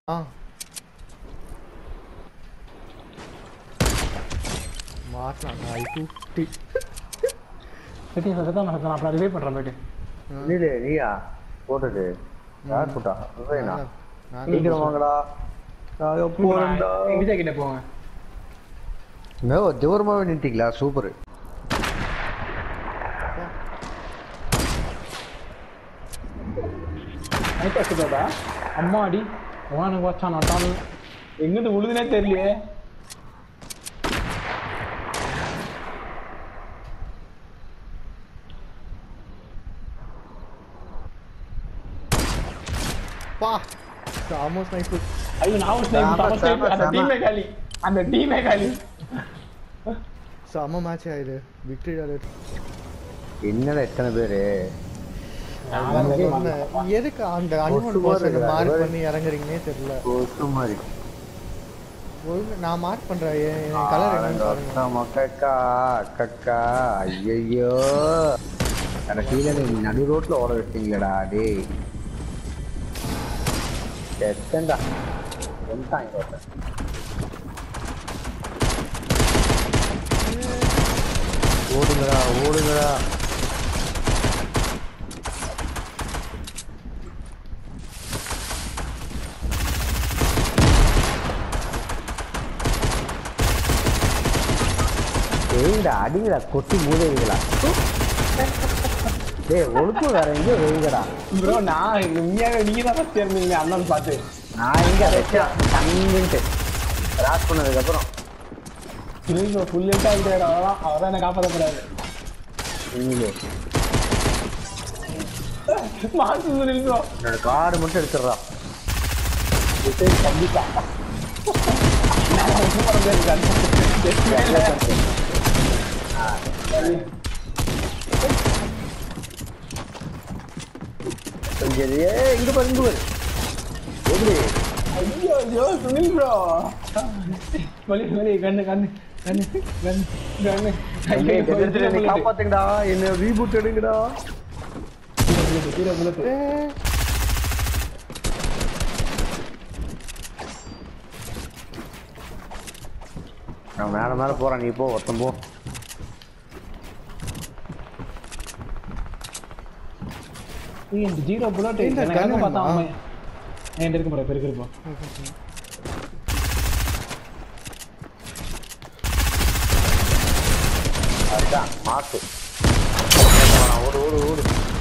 ஆ மாட்டலாம் நாய் குட்டி சத்தி சத்தம் சத்தம் நான் அப்புறம் ரிவைவ் பண்ணுறேன் போயிட்டு நீலே நீயா போட்டது யார் போட்டா விவயனா நான் தான் சீக்கிரம் வாங்கடா நான் போறேன்டா விஜய் கிட்ட போங்க நோ தூரமாவே நின்ட்டீங்களா சூப்பர் நைட் வச்சுட்டா அம்மாடி உனக்கு வச்சான் நட்டால் எங்கிட்டு உழுதுனே தெரியலையே பா சாமோ ஸ்னைப்பர் ஐயோ நான் ஒரு snipe, ஆமா, அவன் snipe, ஆமா, அந்த ஆமா. டீமே காலி அந்த டீமே காலி செம மேட்ச் ஆயிடு விக்டரி அலர்ட் என்னடா எத்தனை பேரு எதுக்கு அந்த அன்வான் ஒட்டுமா பர்சன் இருக்குடா, மார்க் இவரு. பண்ணி இறங்குறீங்கன்னே தெரியல கொசு மாதிரி ஒழுங்கு நான் மார்க் பண்றேன் என் என் கலர் என்னன்னு பாருங்க மக்கக்கா அக்கக்கா ஐயையோ கடைசியில நீ நடு ரோட்ல ஓட வச்சிங்களடா டேய் எத்தண்டா வந்துட்டாங்க ஒருத்தன். ஓடுங்கடா ஓடுங்கடா வெயிங்கடா அடிங்கடா கொட்டி மூதைங்களா டேய் ஒழுக்கம் வேற எங்கேயோ வெயிங்கடா ப்ரோ நான் உண்மையாவே நீங்க தான் ஃபர்ஸ்ட் இருந்தீங்க அண்ணன் பார்த்து நான் எங்க வச்சேன் தங்கிட்டு கிராஸ் பண்ணதுக்கப்புறம் இல்லை ஃபுல் ஹெல்த் ஆகிட்டு அவ்வளோதான் அவதான் என்ன காப்பாற்றக்கூடாது நீங்களே மாசு சுனில் ப்ரோ என்னோட கார்டு மட்டும் எடுத்துடுறா கண்டிப்பா நான் ஒண்ணும் பண்ண முடியாது. கொஞ்சம் ஏ இங்க பாரு இங்க பாரு எப்படி ஐயோ ஐயோ சுனில் ப்ரோ வலி வலி கண்ணு கண்ணு கண்ணு கண்ணு கண்ணு ஐயோ, என்னை bullet. காப்பாத்துங்கடா என்ன ரீபூட் எடுங்கடா கீழே bullet, கீழே bullet. நான் மேல மேல போறேன் நீ போ ஒருத்தன் போ ஏய், இந்த ஜீரோ புல்லட் இந்த எனக்கு gun பார்த்தா வேணுமா? அவன் என்கிட்ட இருக்கு ப்ரோ பெருக்கு இருப்போம் அதுதான் மாசு ஓடு ஓடு ஓடு